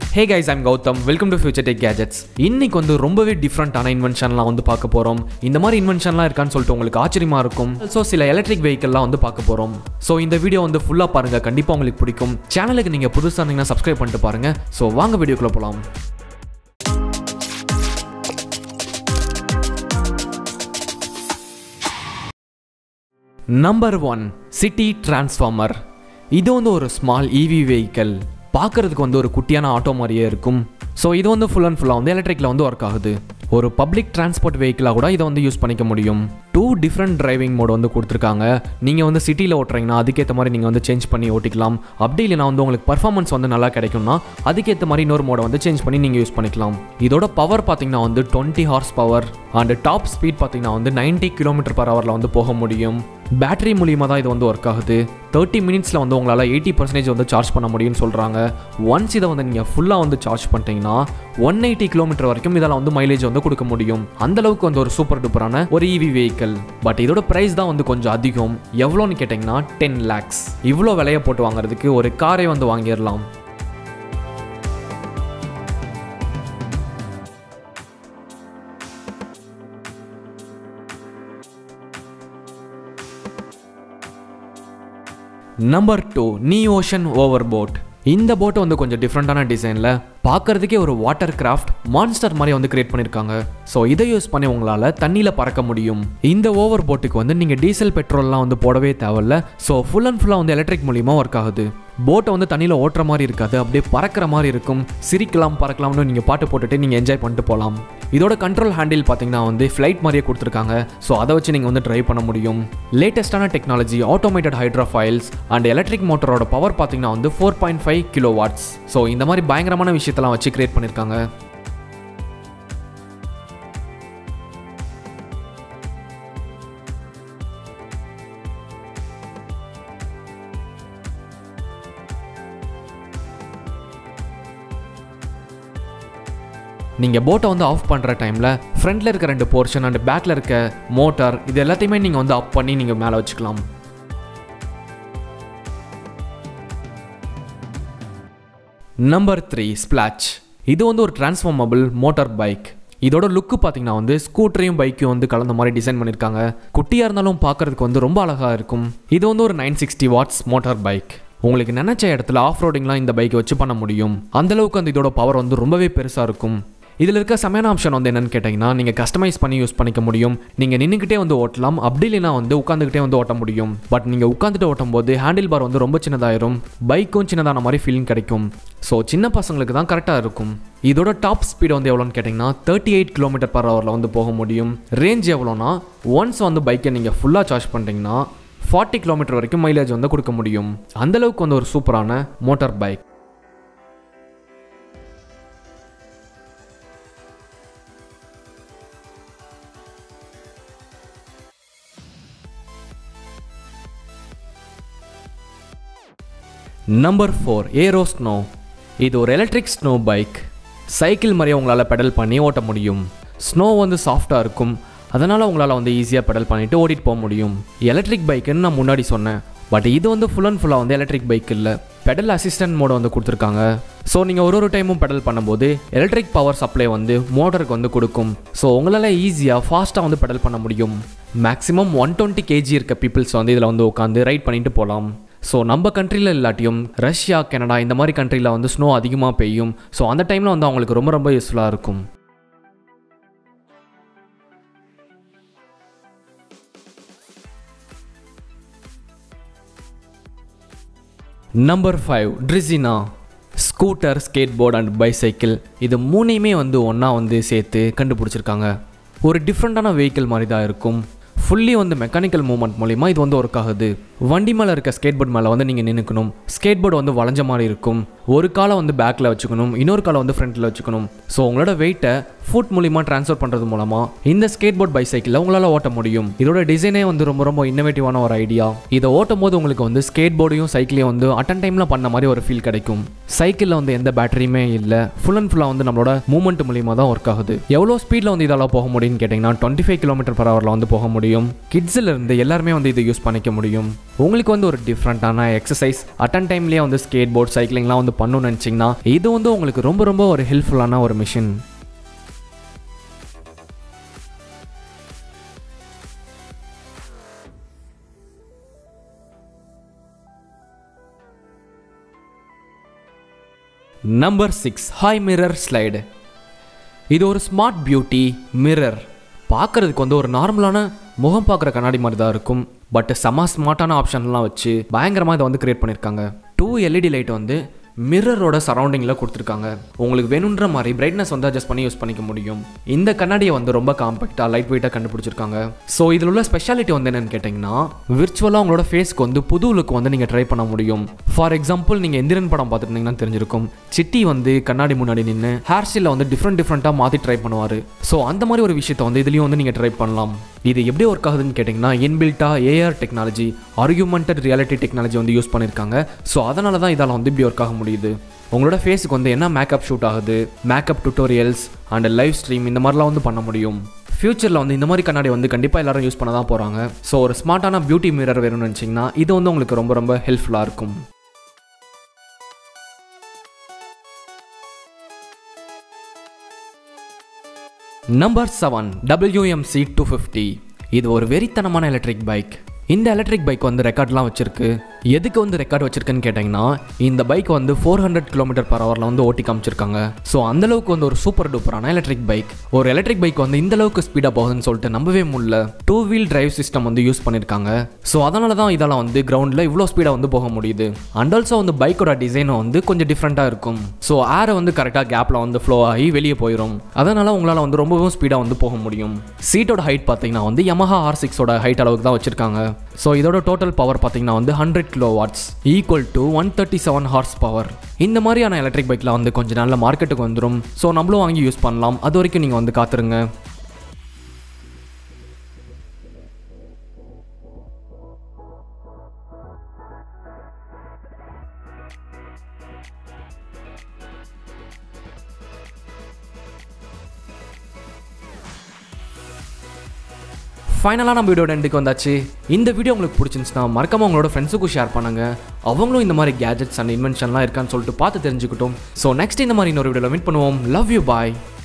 hey guys I'm Gautham welcome to future tech gadgets இன்னைக்கு வந்து ரொம்பவே டிஃப்ரெண்ட்டான இன்வென்ஷன்லாம் வந்து பார்க்க போகிறோம் இந்த மாதிரி இன்வென்ஷன்லாம் இருக்கான்னு சொல்லிட்டு உங்களுக்கு ஆச்சரியமா இருக்கும் ஸோ சில எலக்ட்ரிக் வெஹிக்கல்லாம் வந்து பார்க்க போகிறோம் ஸோ இந்த வீடியோ வந்து ஃபுல்லாக பாருங்கள் கண்டிப்பாக உங்களுக்கு பிடிக்கும் சேனலுக்கு நீங்கள் புதுசாக இருந்தீங்கன்னா சப்ஸ்கிரைப் பண்ணிட்டு பாருங்கள் ஸோ வாங்க வீடியோக்குள்ளே போகலாம் நம்பர் ஒன் சிட்டி டிரான்ஸ்ஃபார்மர் இது வந்து ஒரு ஸ்மால் இவி வெஹிக்கல் பார்க்கறதுக்கு வந்து ஒரு குட்டியான ஆட்டோ மாதிரியே இருக்கும் ஸோ இது வந்து ஃபுல் அண்ட் ஃபுல்லாக வந்து எலக்ட்ரிக்கில் வந்து ஒர்க் ஆகுது ஒரு பப்ளிக் டிரான்ஸ்போர்ட் வெஹிக்கிளாக கூட இதை வந்து யூஸ் பண்ணிக்க முடியும் டூ டிஃப்ரெண்ட் டிரைவிங் மோட் வந்து கொடுத்துருக்காங்க நீங்கள் வந்து சிட்டியில் ஓட்டுறீங்கன்னா அதுக்கேற்ற மாதிரி நீங்கள் வந்து சேஞ்ச் பண்ணி ஓட்டிக்கலாம் அப்படி இல்லைனா வந்து உங்களுக்கு பர்ஃபார்மன்ஸ் வந்து நல்லா கிடைக்கும்னா அதுக்கேற்ற மாதிரி இன்னொரு மோடை வந்து சேஞ்ச் பண்ணி நீங்கள் யூஸ் பண்ணிக்கலாம் இதோட பவர் பார்த்தீங்கன்னா வந்து twenty horse power and top speed பார்த்தீங்கன்னா வந்து 90 கிலோமீட்டர் பர் ஹவரில் வந்து போக முடியும் பேட்டரி மூலியமாக தான் இது வந்து ஒர்க் ஆகுது தேர்ட்டி மினிட்ஸில் வந்து உங்களால் எயிட்டி பர்சன்டேஜ் வந்து சார்ஜ் பண்ண முடியும்னு சொல்கிறாங்க ஒன்ஸ் இதை வந்து நீங்கள் ஃபுல்லாக வந்து சார்ஜ் பண்ணிட்டீங்கன்னா ஒன் எயிட்டி கிலோமீட்டர் வரைக்கும் இதில் வந்து மைலேஜ் வந்து கொடுக்க முடியும் அந்த அளவுக்கு வந்து ஒரு சூப்பர் டூப்பரான ஒரு இவி வெஹிக்கல் பட் இதோட ப்ரைஸ் தான் வந்து கொஞ்சம் அதிகம் எவ்வளோன்னு கேட்டிங்கன்னா டென் லேக்ஸ் இவ்வளோ விலையை போட்டு வாங்குறதுக்கு ஒரு காரை வந்து வாங்கிடலாம் நம்பர் டூ நீ ஓஷன் ஓவர் போட் இந்த போட் வந்து கொஞ்சம் டிஃப்ரெண்ட்டான டிசைனில் பார்க்கறதுக்கே ஒரு வாட்டர் கிராஃப்ட் மான்ஸ்டர் மாதிரி வந்து கிரியேட் பண்ணியிருக்காங்க ஸோ இதை யூஸ் பண்ணி உங்களால் தண்ணியில் பறக்க முடியும் இந்த ஓவர் போட்டுக்கு வந்து நீங்கள் டீசல் பெட்ரோல்லாம் வந்து போடவே தேவையில்ல ஸோ ஃபுல் அண்ட் ஃபுல்லாக வந்து எலக்ட்ரிக் மூலியமாக ஒர்க் ஆகுது போட்டை வந்து தண்ணியில் ஓட்டுற மாதிரி இருக்காது அப்படியே பறக்கிற மாதிரி இருக்கும் சிரிக்கலாம் பறக்கலாம்னு நீங்கள் பாட்டு போட்டுட்டு நீங்கள் என்ஜாய் பண்ணிட்டு போகலாம் இதோட கண்ட்ரோல் ஹேண்டில் பார்த்தீங்கன்னா வந்து ஃப்ளைட் மாதிரியே கொடுத்துருக்காங்க ஸோ அதை வச்சு நீங்கள் வந்து ட்ரைவ் பண்ண முடியும் லேட்டஸ்டான technology automated hydrofoils and electric மோட்டரோட பவர் பார்த்தீங்கன்னா வந்து four point five kilo watts so இந்த மாதிரி பயங்கரமான விஷயத்தெல்லாம் வச்சு கிரியேட் பண்ணியிருக்காங்க நீங்கள் போட்டை வந்து ஆஃப் பண்ணுற டைமில் ஃப்ரண்ட்டில் இருக்க ரெண்டு போர்ஷன் அண்ட் பேக்கில் இருக்க மோட்டார் இது எல்லாத்தையுமே நீங்கள் வந்து அப் பண்ணி நீங்கள் மேலே வச்சுக்கலாம் நம்பர் த்ரீ ஸ்பிளாச் இது வந்து ஒரு டிரான்ஸ்ஃபார்மபிள் மோட்டார் பைக் இதோட லுக்கு பார்த்தீங்கன்னா வந்து ஸ்கூட்டரையும் பைக்கையும் வந்து கலந்த மாதிரி டிசைன் பண்ணியிருக்காங்க குட்டியாக இருந்தாலும் பார்க்கறதுக்கு வந்து ரொம்ப அழகாக இருக்கும் இது வந்து ஒரு nine sixty watts motor bike உங்களுக்கு நினச்ச இடத்துல ஆஃப் ரோடிங்லாம் இந்த பைக்கை வச்சு பண்ண முடியும் அந்த அளவுக்கு அந்த இதோட பவர் வந்து ரொம்பவே பெருசாக இருக்கும் இதில் இருக்க செமையான ஆப்ஷன் வந்து என்னன்னு கேட்டிங்கன்னா நீங்கள் கஸ்டமைஸ் பண்ணி யூஸ் பண்ணிக்க முடியும் நீங்கள் நின்றுக்கிட்டே வந்து ஓட்டலாம் அப்படி இல்லைனா வந்து உட்காந்துக்கிட்டே வந்து ஓட்ட முடியும் பட் நீங்கள் உட்காந்துட்டு ஓட்டும் போது ஹேண்டில் பார் வந்து ரொம்ப சின்னதாயிரும் பைக்கும் சின்னதான மாதிரி ஃபீலிங் கிடைக்கும் ஸோ சின்ன பசங்களுக்கு தான் கரெக்டாக இருக்கும் இதோட டாப் ஸ்பீடு வந்து எவ்வளோன்னு கேட்டிங்கன்னா தேர்ட்டி எயிட் கிலோமீட்டர் பர் ஹவரில் வந்து போக முடியும் ரேஞ்ச் எவ்வளோனா ஒன்ஸ் வந்து பைக்கை நீங்கள் ஃபுல்லாக சார்ஜ் பண்ணிட்டீங்கன்னா ஃபார்ட்டி கிலோமீட்டர் வரைக்கும் மைலேஜ் வந்து கொடுக்க முடியும் அந்தளவுக்கு வந்து ஒரு சூப்பரான motor bike number four aero snow இது ஒரு எலக்ட்ரிக் ஸ்னோ பைக் சைக்கிள் மாதிரியே உங்களால் பெடல் பண்ணி ஓட்ட முடியும் ஸ்னோ வந்து சாஃப்டாக இருக்கும் அதனால் உங்களால் வந்து ஈஸியாக பெடல் பண்ணிவிட்டு ஓட்டிகிட்டு போக முடியும் எலக்ட்ரிக் பைக்குன்னு நான் முன்னாடி சொன்னேன் பட் இது வந்து ஃபுல் அண்ட் ஃபுல்லாக வந்து எலக்ட்ரிக் பைக் இல்லை பெடல் அசிஸ்டன்ட் மோட வந்து கொடுத்துருக்காங்க ஸோ நீங்கள் ஒரு ஒரு டைமும் பெடல் பண்ணும்போது எலக்ட்ரிக் பவர் சப்ளை வந்து மோட்டருக்கு வந்து கொடுக்கும் ஸோ உங்களால் ஈஸியாக ஃபாஸ்ட்டாக வந்து பெடல் பண்ண முடியும் மேக்ஸிமம் ஒன் டுவெண்ட்டி கேஜி இருக்க பீப்புள்ஸ் வந்து இதில் வந்து உட்காந்து ரைட் பண்ணிட்டு போகலாம் ஸோ நம்ம கண்ட்ரியில் இல்லாட்டியும் ரஷ்யா கனடா இந்த மாதிரி கண்ட்ரியில் வந்து ஸ்னோ அதிகமாக பெய்யும் ஸோ அந்த டைமில் வந்து அவங்களுக்கு ரொம்ப ரொம்ப யூஸ்ஃபுல்லாக இருக்கும் நம்பர் ஃபைவ் ட்ரிசினா scooter skateboard and bicycle இது மூணையுமே வந்து ஒன்றா வந்து சேர்த்து கண்டுபிடிச்சிருக்காங்க ஒரு டிஃப்ரெண்ட்டான வெஹிக்கிள் மாதிரி தான் இருக்கும் ஃபுல்லி வந்து மெக்கானிக்கல் மூவ்மெண்ட் மூலிமா இது வந்து ஒர்க் ஆகுது வண்டி மேலே இருக்க ஸ்கேட் போர்ட் மேலே வந்து நீங்கள் நின்றுக்கணும் ஸ்கேட் போர்டு வந்து வளைஞ்ச மாதிரி இருக்கும் ஒரு காலை வந்து பேக்கில் வச்சுக்கணும் இன்னொரு காலை வந்து ஃப்ரண்ட்டில் வச்சுக்கணும் ஸோ உங்களோட வெயிட்டை ஃபுட் மூலிமா ட்ரான்ஸ்ஃபர் பண்ணுறது மூலமாக இந்த ஸ்கேட் போர்ட் பைசைக்கிளில் உங்களால் ஓட்ட முடியும் இதோட டிசைனே வந்து ரொம்ப ரொம்ப இன்னோவேட்டிவான ஒரு ஐடியா இதை ஓட்டும் போது உங்களுக்கு வந்து ஸ்கேட் போர்டையும் சைக்கிளையும் வந்து அட்டன் டைமில் பண்ண மாதிரி ஒரு ஃபீல் கிடைக்கும் சைக்கிளில் வந்து எந்த பேட்டரியுமே இல்லை ஃபுல் அண்ட் ஃபுல்லாக வந்து நம்மளோட மூவ்மெண்ட் மூலியமாக தான் ஒர்க் ஆகுது எவ்வளோ ஸ்பீடில் வந்து இதால் போக முடியும்னு கேட்டிங்கன்னா டுவெண்ட்டி ஃபைவ் கிலோமீட்டர் பர் ஹவரில் வந்து போக முடியும் முடியும் கிட்ஸில் இருந்து எல்லாருமே வந்து இதை யூஸ் பண்ணிக்க முடியும் உங்களுக்கு வந்து ஒரு டிஃப்ரெண்ட்டான எக்ஸசைஸ் அட்டன் டைம்லேயே வந்து ஸ்கேட் போர்ட் சைக்கிளிங்லாம் வந்து பண்ணணும்னு நினச்சிங்கன்னா இது வந்து உங்களுக்கு ரொம்ப ரொம்ப ஒரு ஹெல்ப்ஃபுல்லான ஒரு machine number six hi mirror slide இது ஒரு ஸ்மார்ட் பியூட்டி மிரர் பார்க்கறதுக்கு வந்து ஒரு நார்மலான முகம் பார்க்குற கண்ணாடி மாதிரி தான் இருக்கும் பட் செம ஸ்மார்ட்டான ஆப்ஷன்லாம் வச்சு பயங்கரமாக இதை வந்து கிரியேட் பண்ணியிருக்காங்க டூ எல்இடி லைட் வந்து மிரரோட சரௌண்டிங்கில் கொடுத்துருக்காங்க உங்களுக்கு வேணுன்ற மாதிரி பிரைட்னஸ் வந்து அட்ஜஸ்ட் பண்ணி யூஸ் பண்ணிக்க முடியும் இந்த கண்ணாடியை வந்து ரொம்ப காம்பேக்டாக லைட் வெயிட்டாக கண்டுபிடிச்சிருக்காங்க ஸோ இதில் உள்ள ஸ்பெஷாலிட்டி வந்து என்னன்னு கேட்டிங்கன்னா விர்ச்சுவலாக உங்களோட ஃபேஸ்க்கு வந்து புது லுக் வந்து நீங்கள் ட்ரை பண்ண முடியும் ஃபார் எக்ஸாம்பிள் நீங்கள் எந்திரன் படம் பார்த்துருந்தீங்கன்னா தெரிஞ்சிருக்கும் சிட்டி வந்து கண்ணாடி முன்னாடி நின்று ஹேர் ஸ்டைலில் வந்து டிஃப்ரெண்ட் டிஃப்ரெண்ட்டாக மாற்றி ட்ரை பண்ணுவார் ஸோ அந்த மாதிரி ஒரு விஷயத்தை வந்து இதுலேயும் வந்து நீங்கள் ட்ரை பண்ணலாம் இது எப்படி ஒர்க் ஆகுதுன்னு கேட்டிங்கன்னா இன்பில்ட்டாக AR technology augmented reality technology வந்து யூஸ் பண்ணியிருக்காங்க ஸோ அதனால தான் இதால் வந்து இப்படி ஒர்க் ஆக முடியுது உங்களோட ஃபேஸுக்கு வந்து என்ன மேக்கப் ஷூட் ஆகுது makeup tutorials and live stream இந்த மாதிரிலாம் வந்து பண்ண முடியும் ஃப்யூச்சரில் வந்து இந்த மாதிரி கண்ணாடி வந்து கண்டிப்பாக எல்லாரும் யூஸ் பண்ண தான் போகிறாங்க ஸோ ஒரு ஸ்மார்ட்டான பியூட்டி மிரர் வேணும்னு நினச்சிங்கன்னா இது வந்து உங்களுக்கு ரொம்ப ரொம்ப ஹெல்ப்ஃபுல்லாக இருக்கும் number seven WMC two fifty இது ஒரு வெறித்தனமான எலக்ட்ரிக் பைக் இந்த எலக்ட்ரிக் பைக் வந்து ரெக்கார்ட்லாம் வச்சிருக்கு எதுக்கு வந்து ரெக்கார்ட் வச்சிருக்குன்னு கேட்டிங்கன்னா இந்த பைக் வந்து ஃபோர் ஹண்ட்ரட் கிலோமீட்டர் பர் ஹவரில் வந்து ஓட்டி காமிச்சிருக்காங்க ஸோ அந்த அளவுக்கு வந்து ஒரு சூப்பர் டூப்பரான எலக்ட்ரிக் பைக் ஒரு எலக்ட்ரிக் பைக் வந்து இந்த அளவுக்கு ஸ்பீடாக போகுதுன்னு சொல்லிட்டு நம்பவே முடியல டூ வீல் டிரைவ் சிஸ்டம் வந்து யூஸ் பண்ணியிருக்காங்க ஸோ அதனால தான் இதெல்லாம் வந்து கிரவுண்டில் இவ்வளோ ஸ்பீடாக வந்து போக முடியுது அண்ட் ஆல்சோ வந்து பைக்கோட டிசைனும் வந்து கொஞ்சம் டிஃப்ரெண்ட்டாக இருக்கும் ஸோ ஏரை வந்து கரெக்டாக கேப்பில் வந்து ஃப்ளோ ஆகி வெளியே போயிடும் அதனால உங்களால் வந்து ரொம்பவும் ஸ்பீடாக வந்து போக முடியும் சீட்டோட ஹைட் பார்த்தீங்கன்னா வந்து Yamaha ஆர் சிக்ஸோட ஹைட் அளவுக்கு தான் வச்சிருக்காங்க ஸோ இதோட டோட்டல் பவர் பார்த்தீங்கன்னா வந்து hundred kilo watts equal to one thirty seven horse power இந்த மாதிரியான எலக்ட்ரிக் பைக்கில் வந்து கொஞ்சம் நல்ல மார்க்கெட்டுக்கு வந்துடும் ஸோ நம்மளும் வாங்கி யூஸ் பண்ணலாம் அது வரைக்கும் நீங்கள் வந்து காத்துருங்க ஃபைனலாக நம்ம வீடியோட எண்டுக்கு வந்தாச்சு இந்த வீடியோ உங்களுக்கு பிடிச்சிருந்துச்சுன்னா மறக்காம உங்களோட ஃப்ரெண்ட்ஸுக்கும் ஷேர் பண்ணுங்க அவங்களும் இந்த மாதிரி கேஜெட்ஸ் அண்ட் இன்வென்ஷன்லாம் இருக்கான்னு சொல்லிட்டு பார்த்து தெரிஞ்சுக்கிட்டோம் ஸோ நெக்ஸ்ட் இந்த மாதிரி இன்னொரு வீடியோவில் மீட் பண்ணுவோம் லவ் யூ பாய்